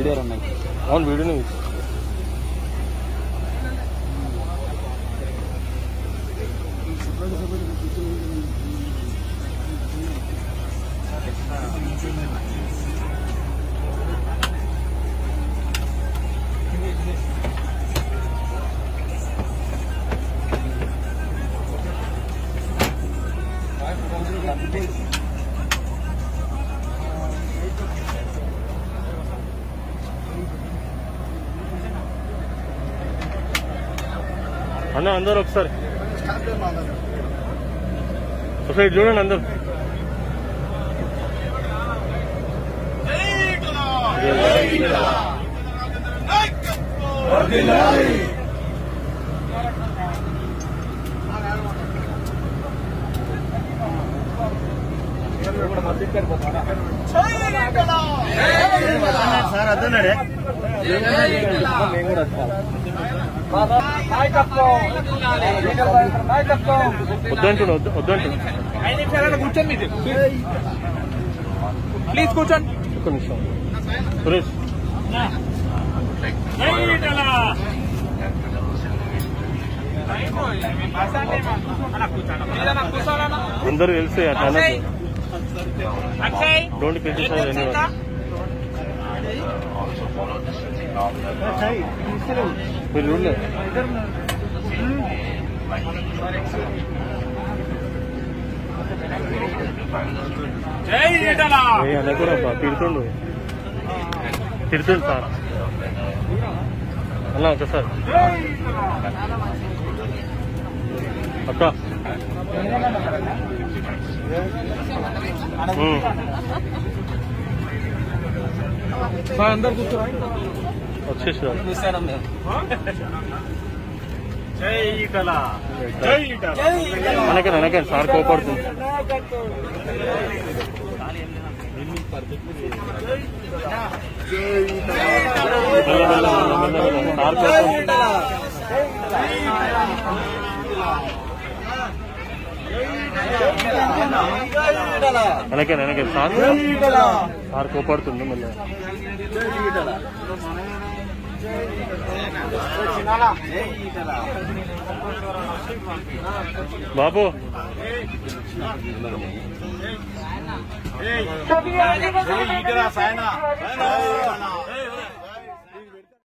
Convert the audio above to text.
Video ఉన్నాయి అవును వీడియోనే అన్న అందరు ఒకసారి ఒకసారి ఇటు చూడండి అందరు సార్ అదన్నాడే మేము కూడా వద్దంటుడు వద్దు వద్దంటుడు ఐదు నిమిషాలు కూర్చొని మీరు ప్లీజ్ కూర్చోండి ఒక్క నిమిషం సురేష్ అందరూ తెలిసే అట్లా అక్షయ్ డోంట్ క్రిటిసైజ్ ఎనీ మీరు చూడలే జై ఈటల ఏ అన్న కూడా బా, తిడుతుండు తిడుతుండు సార్ అన్న ఒకసారి అక్క ఉమ్. సార్ అందరు కూర్చోరా వచ్చేసి రా. చూసాను మేము జై ఈటల జై ఈటల అనకండి అనకండి సార్ కోపడుతుంది మెల్ల, మెల్ల, మెల్ల, మెల్ల, మెల్ల. సార్ కోపం వెనకండి వెనకండి సార్ సార్ కోపడుతుంది మళ్ళీ బాబు జై ఈటల సాయన